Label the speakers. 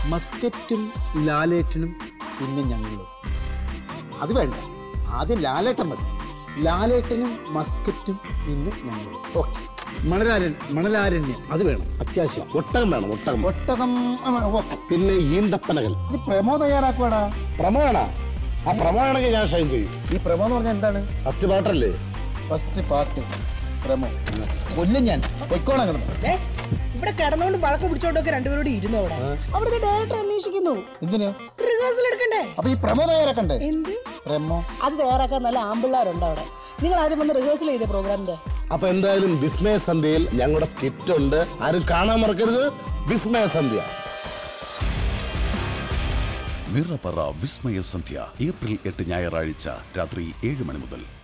Speaker 1: മസ്കറ്റും ലാലേട്ടനും പിന്നെ ഞങ്ങളും അത് വേണ്ട ആദ്യം ലാലേട്ടൻ മതി ലാലേട്ടനും മസ്കറ്റും പിന്നെ ഞങ്ങളും ഓക്കെ മണലാരൻ മണലാരണ്യം അത് വേണം അത്യാവശ്യം
Speaker 2: ഒട്ടകം വേണം ഒട്ടകം
Speaker 1: ഒട്ടകം ആ, ഓക്കെ
Speaker 2: പിന്നെ ഈന്തപ്പനകൾ
Speaker 1: ഇത് പ്രമോ തയ്യാറാക്കുവാടാ
Speaker 2: പ്രമോണ ആ പ്രമോണെങ്കിൽ ഞാൻ ഷൈൻ ചെയ്യും
Speaker 1: ഈ പ്രമോ എന്ന് പറഞ്ഞാൽ എന്താണ്
Speaker 2: ഫസ്റ്റ് പാട്ടല്ലേ
Speaker 1: ഫസ്റ്റ് പാർട്ട് പ്രമോ കൊല്ലും ഞാൻ പൊയ്ക്കോണം കിടന്നു
Speaker 3: ഏ, ഇവിടെ കിടന്നുകൊണ്ട് പഴക്കം പിടിച്ചോണ്ടൊക്കെ രണ്ടുപേരോട് ഇരുന്നു അവിടെ അവിടുത്തെ ഡയറക്ടർ അന്വേഷിക്കുന്നു
Speaker 1: എന്തിന്
Speaker 3: റിഹേഴ്സൽ എടുക്കണ്ടേ
Speaker 1: അപ്പൊ ഈ പ്രമോ തയ്യാറാക്കണ്ടേ
Speaker 3: എന്ത്
Speaker 1: പ്രമോ
Speaker 3: അത് തയ്യാറാക്കാൻ നല്ല ആമ്പിള്ളാരുണ്ട് അവിടെ നിങ്ങൾ ആദ്യം വന്ന് റിഹേഴ്സൽ ചെയ്തേ പ്രോഗ്രാമിന്റെ
Speaker 2: അപ്പൊ എന്തായാലും വിസ്മയ സന്ധ്യയിൽ ഞങ്ങളുടെ സ്കിറ്റ് ഉണ്ട് ആരും കാണാൻ മറക്കരുത് വിസ്മയ സന്ധ്യ
Speaker 4: നിറപറ വിസ്മയ സന്ധ്യ ഏപ്രിൽ എട്ട് ഞായറാഴ്ച രാത്രി ഏഴ് മണി മുതൽ